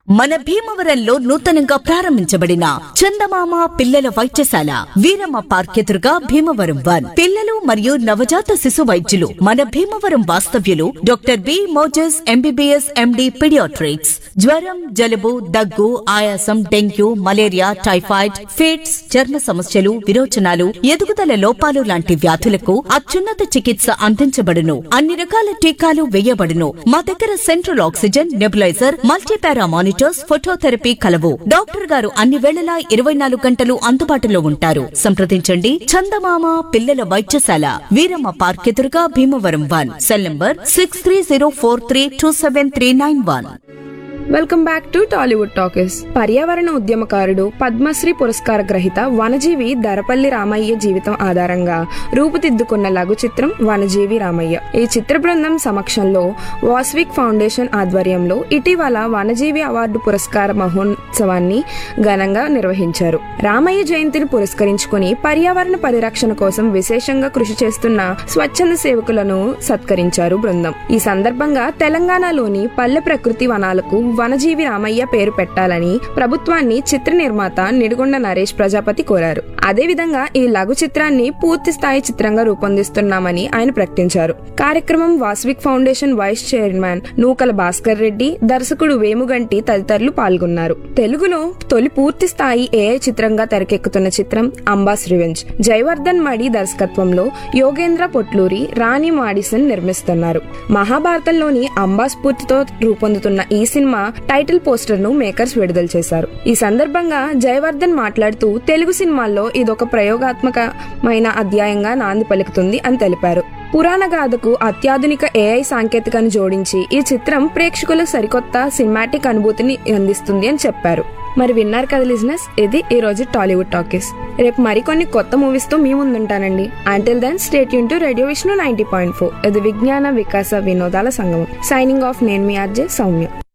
మన భీమవరంలో నూతనంగా ప్రారంభించబడిన చందమామ పిల్లల వైద్యశాల వీరమ్మ పార్క్ ఎదురుగా భీమవరం వన్ పిల్లలు మరియు నవజాత శిశు వైద్యులు మన భీమవరం వాస్తవ్యులు doctor B Moses MBBS MD paediatrics జ్వరం జలుబు దగ్గు ఆయాసం డెంగ్యూ మలేరియా టైఫాయిడ్ ఫిట్స్ చర్మ సమస్యలు విరోచనాలు ఎదుగుదల లోపాలు లాంటి వ్యాధులకు అత్యున్నత చికిత్స అందించబడును అన్ని రకాల టీకాలు వేయబడును మా దగ్గర central oxygen nebuliser multipara monitors phototherapy కలవు డాక్టర్ గారు అన్ని వేళలా ఇరవై నాలుగు గంటలు అందుబాటులో ఉంటారు సంప్రదించండి చందమామ పిల్లల వైద్యశాల వీరమ్మ పార్క్ ఎదురుగా Bhimavaram one cell number six three zero four three two seven three nine one welcome back to Tollywood talkies పర్యావరణ ఉద్యమకారుడు పద్మశ్రీ పురస్కార గ్రహీత వనజీవి దరపల్లి రామయ్య జీవితం ఆధారంగా రూపుదిద్దుకున్న లఘు చిత్రం వనజీవి రామయ్య ఈ చిత్ర బృందం సమక్షంలో వాస్విక్ ఫౌండేషన్ ఆధ్వర్యంలో ఇటీవల వనజీవి అవార్డు పురస్కార మహోత్సవాన్ని ఘనంగా నిర్వహించారు రామయ్య జయంతిని పురస్కరించుకుని పర్యావరణ పరిరక్షణ కోసం విశేషంగా కృషి చేస్తున్న స్వచ్ఛంద సేవకులను సత్కరించారు బృందం ఈ సందర్భంగా తెలంగాణలోని పల్లె ప్రకృతి వనాలకు వనజీవి రామయ్య పేరు పెట్టాలని ప్రభుత్వాన్ని చిత్ర నిర్మాత నిడుగొండ నరేష్ ప్రజాపతి కోరారు అదేవిధంగా ఈ లఘు చిత్రాన్ని పూర్తి స్థాయి చిత్రంగా రూపొందిస్తున్నామని ఆయన ప్రకటించారు కార్యక్రమం Vasvik foundation vice chairman Nukala Bhaskar Reddy దర్శకుడు వేముగంటి తదితరులు పాల్గొన్నారు తెలుగులో తొలి పూర్తి స్థాయి ఏఐ చిత్రంగా తెరకెక్కుతున్న చిత్రం అంబాస్ రివెంజ్ జయవర్ధన్ మడి దర్శకత్వంలో యోగేంద్ర పొట్లూరి రాణి మాడిసన్ నిర్మిస్తున్నారు మహాభారతంలోని అంబా స్ఫూర్తితో రూపొందుతున్న ఈ సినిమా టైటిల్ పోస్టర్ ను మేకర్స్ విడుదల చేశారు ఈ సందర్భంగా జయవర్ధన్ మాట్లాడుతూ తెలుగు సినిమాల్లో ఇదొక ప్రయోగాత్మకమైన అధ్యాయంగా నాంది పలుకుతుంది అని తెలిపారు పురాణ గాథకు అత్యాధునిక ఏఐ సాంకేతికను జోడించి ఈ చిత్రం ప్రేక్షకులకు సరికొత్త సినిమాటిక్ అనుభూతిని అందిస్తుంది అని చెప్పారు మరి విన్నారు కదా లిజినెస్ ఇది ఈ రోజు టాలీవుడ్ టాకీస్ రేపు మరికొన్ని కొత్త మూవీస్ తో మీ ముందుంటానండి అంటిల్ దెన్ స్టేట్ యూన్ to radio Vishnu ninety point four ఇది విజ్ఞాన వికాస వినోదాల సంగమం సైనింగ్ ఆఫ్ నేను మీ ఆర్జే సౌమ్య